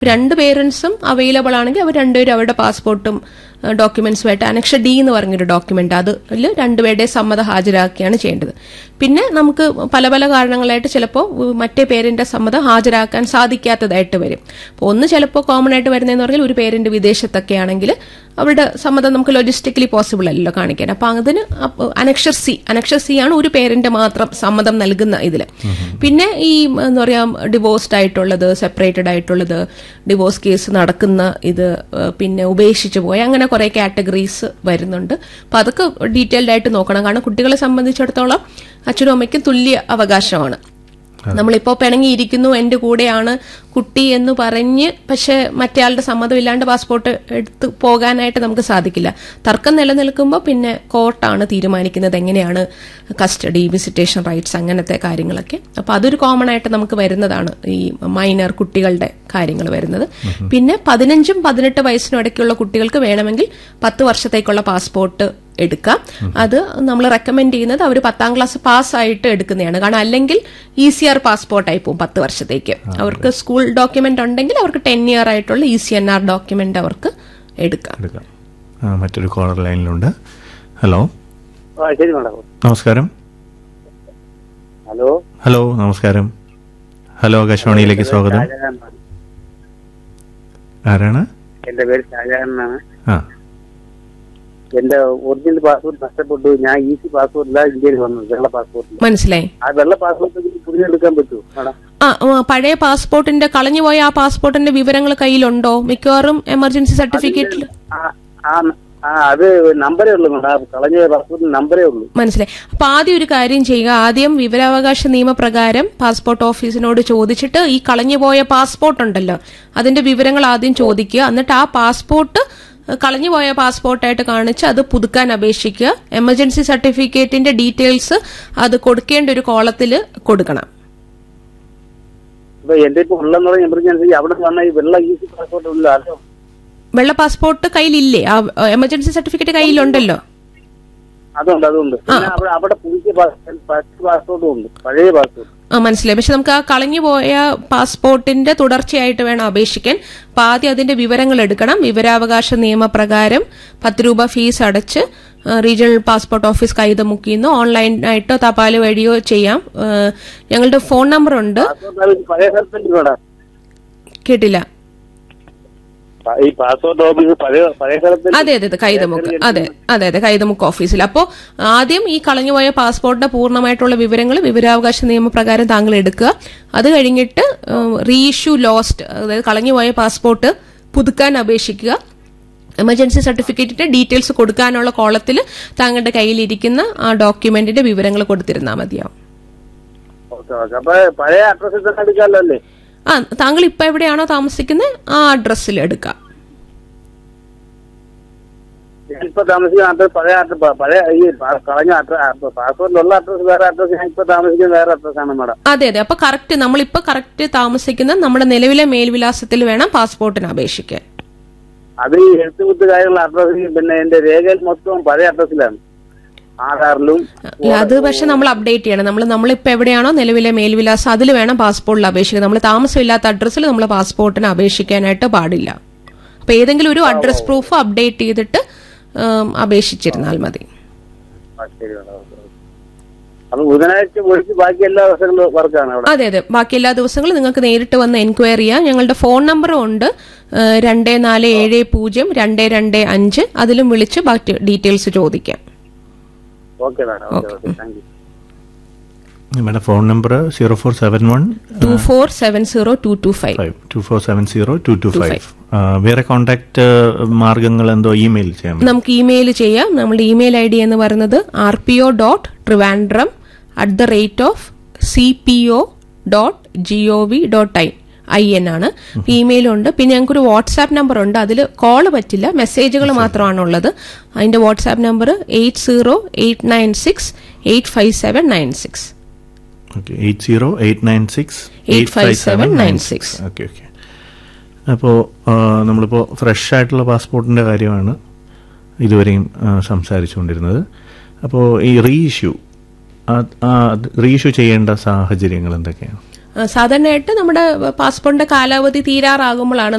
രണ്ട് പേരൻസും അവൈലബിൾ ആണെങ്കിൽ അവർ രണ്ടുപേരും അവരുടെ പാസ്പോർട്ടും ഡോക്യുമെന്റ്സുമായിട്ട് അനക്ഷ ഡി എന്ന് പറഞ്ഞൊരു ഡോക്യുമെന്റ് അതിൽ രണ്ടുപേരുടെ സമ്മതം ഹാജരാക്കുകയാണ് ചെയ്യേണ്ടത് പിന്നെ നമുക്ക് പല പല കാരണങ്ങളായിട്ട് ചിലപ്പോൾ മറ്റേ പേരന്റ് സമ്മതം ഹാജരാക്കാൻ സാധിക്കാത്തതായിട്ട് വരും അപ്പോൾ ഒന്ന് ചിലപ്പോൾ കോമൺ ആയിട്ട് വരുന്നതെന്ന് പറഞ്ഞാൽ ഒരു പേരന്റ് വിദേശത്തൊക്കെ ആണെങ്കിൽ അവരുടെ സമ്മതം നമുക്ക് ലൊജിസ്റ്റിക്കലി പോസിബിൾ അല്ലല്ലോ കാണിക്കാൻ അപ്പൊ അതിന് അപ്പൊ അനക്ഷർ സി അനക്ഷർ സി ആണ് ഒരു പേരന്റ് മാത്രം സമ്മതം നൽകുന്ന ഇതിൽ പിന്നെ ഈ എന്താ പറയാ ഡിവോഴ്സ്ഡ് ആയിട്ടുള്ളത് സെപ്പറേറ്റഡ് ആയിട്ടുള്ളത് ഡിവോഴ്സ് കേസ് നടക്കുന്ന ഇത് ഏഹ്, പിന്നെ ഉപേക്ഷിച്ചു പോയ അങ്ങനെ കുറെ കാറ്റഗറീസ് വരുന്നുണ്ട് അപ്പൊ അതൊക്കെ ഡീറ്റെയിൽഡ് ആയിട്ട് നോക്കണം കാരണം കുട്ടികളെ സംബന്ധിച്ചിടത്തോളം അച്ഛനും അമ്മയ്ക്കും തുല്യ അവകാശമാണ് നമ്മളിപ്പോ പിണങ്ങിയിരിക്കുന്നു എന്റെ കൂടെയാണ് കുട്ടി എന്ന് പറഞ്ഞ് പക്ഷെ മറ്റേയാളുടെ സമ്മതമില്ലാണ്ട് പാസ്പോർട്ട് എടുത്ത് പോകാനായിട്ട് നമുക്ക് സാധിക്കില്ല തർക്കം നിലനിൽക്കുമ്പോൾ പിന്നെ കോർട്ടാണ് തീരുമാനിക്കുന്നത് എങ്ങനെയാണ് കസ്റ്റഡി വിസിറ്റേഷൻ റൈറ്റ്സ് അങ്ങനത്തെ കാര്യങ്ങളൊക്കെ അപ്പൊ അതൊരു കോമൺ ആയിട്ട് നമുക്ക് വരുന്നതാണ് ഈ മൈനർ കുട്ടികളുടെ കാര്യങ്ങൾ വരുന്നത് പിന്നെ പതിനഞ്ചും പതിനെട്ട് വയസ്സിനും ഇടയ്ക്കുള്ള കുട്ടികൾക്ക് വേണമെങ്കിൽ പത്ത് വർഷത്തേക്കുള്ള പാസ്പോർട്ട് എടുക്കാം അത് നമ്മൾ റെക്കമെൻഡ് ചെയ്യുന്നത് അവർ പത്താം ക്ലാസ് പാസ്സായിട്ട് എടുക്കുന്നതാണ് കാരണം അല്ലെങ്കിൽ ഇ സി ആർ പാസ്പോർട്ടായി പോകും പത്ത് വർഷത്തേക്ക് അവർക്ക് സ്കൂൾ ഡോക്യുമെന്റ് ഉണ്ടെങ്കിൽ അവർക്ക് ടെൻ ഇയർ ആയിട്ടുള്ള E C N R document അവർക്ക് എടുക്കാം എടുക്കാം ആ, മറ്റൊരു കോളർ ലൈനിലുണ്ട് ഹലോ ആ ശരി മാഡം നമസ്കാരം ഹലോ ഹലോ നമസ്കാരം ഹലോ ആകാശവാണിയിലേക്ക് സ്വാഗതം ഷാജഹാൻ ആണ്. ആരാണ് എന്റെ പേര് ഷാജഹാൻ എന്നാണ് ആ എന്റെ ഒറിജിനൽ പാസ്പോർട്ട് നഷ്ടപ്പെട്ടു ഞാൻ ഈസി പാസ്പോർട്ടില്ല ഇന്ത്യയിൽ വന്നത് വെള്ള പാസ്പോർട്ടിൽ മനസ്സിലായി ആ വെള്ള പാസ്പോർട്ട് പുതിയെടുക്കാൻ പറ്റുമോ മാഡം ആ ആ, പഴയ പാസ്പോർട്ടിന്റെ കളഞ്ഞുപോയ ആ പാസ്പോർട്ടിന്റെ വിവരങ്ങൾ കയ്യിലുണ്ടോ മിക്കവാറും എമർജൻസി സർട്ടിഫിക്കറ്റിൽ ആ ആ ആ അത് നമ്പരേ ഉള്ളൂ മാഡം കളഞ്ഞ പാസ്പോർട്ടിന് നമ്പരേ ഉള്ളൂ മനസ്സിലായി അപ്പൊ ആദ്യം ഒരു കാര്യം ചെയ്യുക ആദ്യം വിവരാവകാശ നിയമപ്രകാരം പാസ്പോർട്ട് ഓഫീസിനോട് ചോദിച്ചിട്ട് ഈ കളഞ്ഞുപോയ പാസ്പോർട്ട് ഉണ്ടല്ലോ അതിന്റെ വിവരങ്ങൾ ആദ്യം ചോദിക്കുക എന്നിട്ട് ആ പാസ്പോർട്ട് കളഞ്ഞുപോയ പാസ്പോർട്ടായിട്ട് കാണിച്ച് അത് പുതുക്കാൻ അപേക്ഷിക്കുക എമർജൻസി സർട്ടിഫിക്കറ്റിന്റെ ഡീറ്റെയിൽസ് അത് കൊടുക്കേണ്ട ഒരു കോളത്തിൽ കൊടുക്കണം ഇപ്പൊ എന്റെ ഇപ്പൊ ഉള്ളെന്ന് പറഞ്ഞ എമർജൻസി അവിടെ വന്ന ഈ വെള്ള ഈസി പാസ്പോർട്ട് ഉള്ള അതോ വെള്ള പാസ്പോർട്ട് കയ്യിലില്ലേ ആ എമർജൻസി സർട്ടിഫിക്കറ്റ് കയ്യിലുണ്ടല്ലോ അതുണ്ട് അതുണ്ട് പിന്നെ അവിടെ അവിടെ പുതിയ പാസ്പോർട്ടും ഉണ്ട് പഴയ പാസ്പോർട്ട് ആ മനസ്സിലായി പക്ഷെ നമുക്ക് ആ കളഞ്ഞുപോയ പാസ്പോർട്ടിന്റെ തുടർച്ചയായിട്ട് വേണം അപേക്ഷിക്കാൻ അപ്പൊ ആദ്യം അതിന്റെ വിവരങ്ങൾ എടുക്കണം വിവരാവകാശ നിയമപ്രകാരം പത്ത് രൂപ ഫീസ് അടച്ച് ആ, റീജിയണൽ പാസ്പോർട്ട് ഓഫീസ് കൈതമുക്കിന്ന് ഓൺലൈനായിട്ടോ തപാൽ വഴിയോ ചെയ്യാം ആ, ഞങ്ങളുടെ ഫോൺ നമ്പർ ഉണ്ട് പാസ്പോർട്ട് പഴയ സ്ഥലത്തല്ലേ മാഡം കേട്ടില്ല ഈ പാസ്പോർട്ട് ഓഫീസ് പഴയ പഴയ സ്ഥലത്ത് അതെ അതെ അതെ കൈതമുക്ക് അതെ അതെ അതെ കൈതമുക്ക് ഓഫീസിൽ അപ്പോൾ ആദ്യം ഈ കളഞ്ഞുപോയ പാസ്പോർട്ടിന്റെ പൂർണ്ണമായിട്ടുള്ള വിവരങ്ങൾ വിവരാവകാശ നിയമപ്രകാരം താങ്കൾ എടുക്കുക അത് കഴിഞ്ഞിട്ട് റീഇഷ്യൂ ലോസ്റ്റ് അതായത് കളഞ്ഞുപോയ പാസ്പോർട്ട് പുതുക്കാൻ അപേക്ഷിക്കുക എമർജൻസി സർട്ടിഫിക്കറ്റിന്റെ ഡീറ്റെയിൽസ് കൊടുക്കാനുള്ള കോളത്തിൽ താങ്കളുടെ കയ്യിലിരിക്കുന്ന ആ ഡോക്യുമെന്റിന്റെ വിവരങ്ങൾ കൊടുത്തിരുന്നാൽ മതിയാവും ഓക്കെ ഓക്കെ അപ്പൊ പഴയ അഡ്രസ്സിൽ തന്നെ എടുക്കാമല്ലോ അല്ലേ ആ താങ്കൾ ഇപ്പൊ എവിടെയാണോ താമസിക്കുന്നത് ആ അഡ്രസ്സിൽ എടുക്കാം ഇപ്പൊ താമസിക്കുന്ന അഡ്രസ് പഴയ അഡ്രസ് പഴയ ഈ പ- കളഞ്ഞ അഡ്രസ് പാസ്പോർട്ടിലുള്ള അഡ്രസ് വേറെ അഡ്രസ് ഞാൻ ഇപ്പൊ താമസിക്കുന്ന വേറെ അഡ്രസ്സാണ് മാഡം അതെ അതെ അപ്പൊ കറക്റ്റ് നമ്മളിപ്പോ കറക്റ്റ് താമസിക്കുന്ന നമ്മുടെ നിലവിലെ മേൽവിലാസത്തിൽ വേണം പാസ്പോർട്ടിന് അപേക്ഷിക്കാൻ അത് ഈ എഴുത്തുകുത്ത് കാര്യമുള്ള അഡ്രസ് പിന്നെ എന്റെ രേഖയിൽ മൊത്തം പഴയ അഡ്രസ്സിലാണ് ആധാറിലും അല്ല, അത് പക്ഷെ നമ്മൾ അപ്ഡേറ്റ് ചെയ്യണം നമ്മൾ നമ്മളിപ്പോ എവിടെയാണോ നിലവിലെ മേൽവിലാസം അതിൽ വേണം പാസ്പോർട്ടിൽ അപേക്ഷിക്കാൻ നമ്മൾ താമസമില്ലാത്ത അഡ്രസ്സിൽ നമ്മൾ പാസ്പോർട്ടിന് അപേക്ഷിക്കാനായിട്ട് പാടില്ല അപ്പൊ ഏതെങ്കിലും ഒരു അഡ്രസ് പ്രൂഫ് അപ്ഡേറ്റ് ചെയ്തിട്ട് ഉം, അപേക്ഷിച്ചിരുന്നാൽ മതി ആ, ശരി മാഡം ഓക്കെ, ഓക്കെ. അപ്പൊ ബുധനാഴ്ച ഒഴിച്ച് ബാക്കി എല്ലാ ദിവസങ്ങളും വർക്കാണ് അവിടെ അതെ അതെ ബാക്കി എല്ലാ ദിവസങ്ങളും നിങ്ങൾക്ക് നേരിട്ട് വന്ന് എൻക്വയറി ചെയ്യാം ഞങ്ങളുടെ ഫോൺ നമ്പറും ഉണ്ട് ഏഹ്, രണ്ട് നാല് ഏഴ് പൂജ്യം രണ്ട് രണ്ട് അഞ്ച് അതിലും വിളിച്ച് ബാക്കി ഡീറ്റെയിൽസ് ചോദിക്കാം okay madam okay okay thank you നമ്മുടെ phone number zero four seven one two four seven zero two two five five two four seven zero two two five വേറെ കോണ്ടാക്ട് മാർഗങ്ങൾ എന്തോ ഇമെയിൽ ചെയ്യാം നമുക്ക് ഇമെയിൽ ചെയ്യാം നമ്മുടെ email I D എന്ന് പറയുന്നത് R P O dot Trivandrum at the rate of C P O dot G O V dot I I N ആണ് ഇമെയിലുണ്ട് പിന്നെ ഞങ്ങൾക്കൊരു വാട്സാപ്പ് നമ്പർ ഉണ്ട് അതിൽ കോള് പറ്റില്ല മെസ്സേജുകൾ മാത്രമാണ് ഉള്ളത് അതിന്റെ WhatsApp number eight zero eight nine six eight five seven nine six okay eight zero eight nine six 85796. Okay okay അപ്പോൾ നമ്മളിപ്പോൾ ഫ്രഷ് ആയിട്ടുള്ള പാസ്പോർട്ടിൻ്റെ കാര്യമാണ് ഇതുവരെയും ആ, സംസാരിച്ചുകൊണ്ടിരുന്നത് അപ്പോൾ ഈ റീഇഷ്യൂ റീഇഷ്യൂ ചെയ്യേണ്ട സാഹചര്യങ്ങൾ എന്തൊക്കെയാണ് ആ, സാധാരണയായിട്ട് നമ്മുടെ പാസ്പോർട്ടിന്റെ കാലാവധി തീരാറാകുമ്പോഴാണ്